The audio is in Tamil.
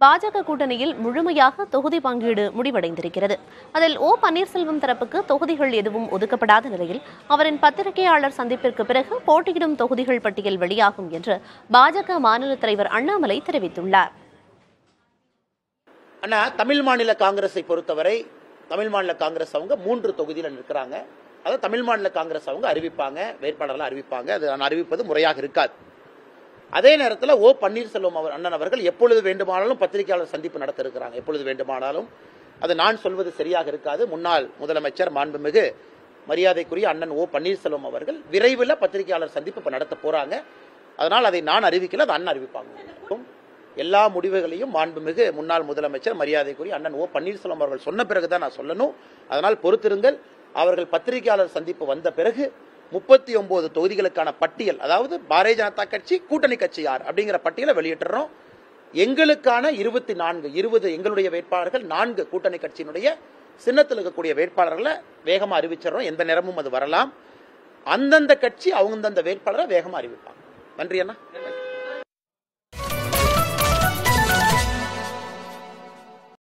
பாஜக கூட்டணியில் முழுமையாக தொகுதி பங்கீடு முடிவடைந்திருக்கிறது அதில் ஓ பன்னீர்செல்வம் தரப்புக்கு தொகுதிகள் எதுவும் ஒதுக்கப்படாத நிலையில் அவரின் பத்திரிகையாளர் சந்திப்பிற்கு பிறகு போட்டியிடும் தொகுதிகள் பட்டியல் வெளியாகும் என்று பாஜக மாநில தலைவர் அண்ணாமலை தெரிவித்துள்ளார் ஆனா தமிழ் மாநில காங்கிரஸை பொறுத்தவரை தமிழ் மாநில காங்கிரஸ் அவங்க மூன்று தொகுதியில நிற்கிறாங்க அதை தமிழ் மாநில காங்கிரஸ் அவங்க அறிவிப்பாங்க வேட்பாளர்களை அறிவிப்பாங்க அது நான் அறிவிப்பது முறையாக இருக்காது அதே நேரத்தில் ஓ பன்னீர்செல்வம் அவர் அண்ணன் அவர்கள் எப்பொழுது வேண்டுமானாலும் பத்திரிகையாளர் சந்திப்பு நடத்த இருக்கிறாங்க எப்பொழுது வேண்டுமானாலும் அது நான் சொல்வது சரியாக இருக்காது முன்னாள் முதலமைச்சர் மாண்புமிகு மரியாதைக்குரிய அண்ணன் ஓ பன்னீர்செல்வம் அவர்கள் விரைவில் பத்திரிகையாளர் சந்திப்பு இப்ப நடத்த போறாங்க அதனால் அதை நான் அறிவிக்கல அது அண்ணன் அறிவிப்பாங்க எல்லா முடிவுகளையும் மாண்புமிகு முன்னாள் முதலமைச்சர் மரியாதைக்குரிய அண்ணன் ஓ பன்னீர்செல்வம் அவர்கள் சொன்ன பிறகுதான் நான் சொல்லணும் அதனால் பொறுத்திருங்கள் அவர்கள் பத்திரிகையாளர் சந்திப்பு வந்த பிறகு முப்பத்தி ஒன்பது தொகுதிகளுக்கான பட்டியல் அதாவது பாரதிய ஜனதா கட்சி கூட்டணி கட்சி யார் அப்படிங்கிற பட்டியலை வெளியிட்டுறோம் எங்களுக்கான இருபத்தி நான்கு இருபது எங்களுடைய வேட்பாளர்கள் நான்கு கூட்டணி கட்சியினுடைய சின்னத்தில் இருக்கக்கூடிய வேட்பாளர்களை வேகமா அறிவிச்சிடறோம் எந்த நேரமும் அது வரலாம் அந்தந்த கட்சி அவங்கந்தந்த வேட்பாளரை வேகமா அறிவிப்பாங்க நன்றி அண்ணா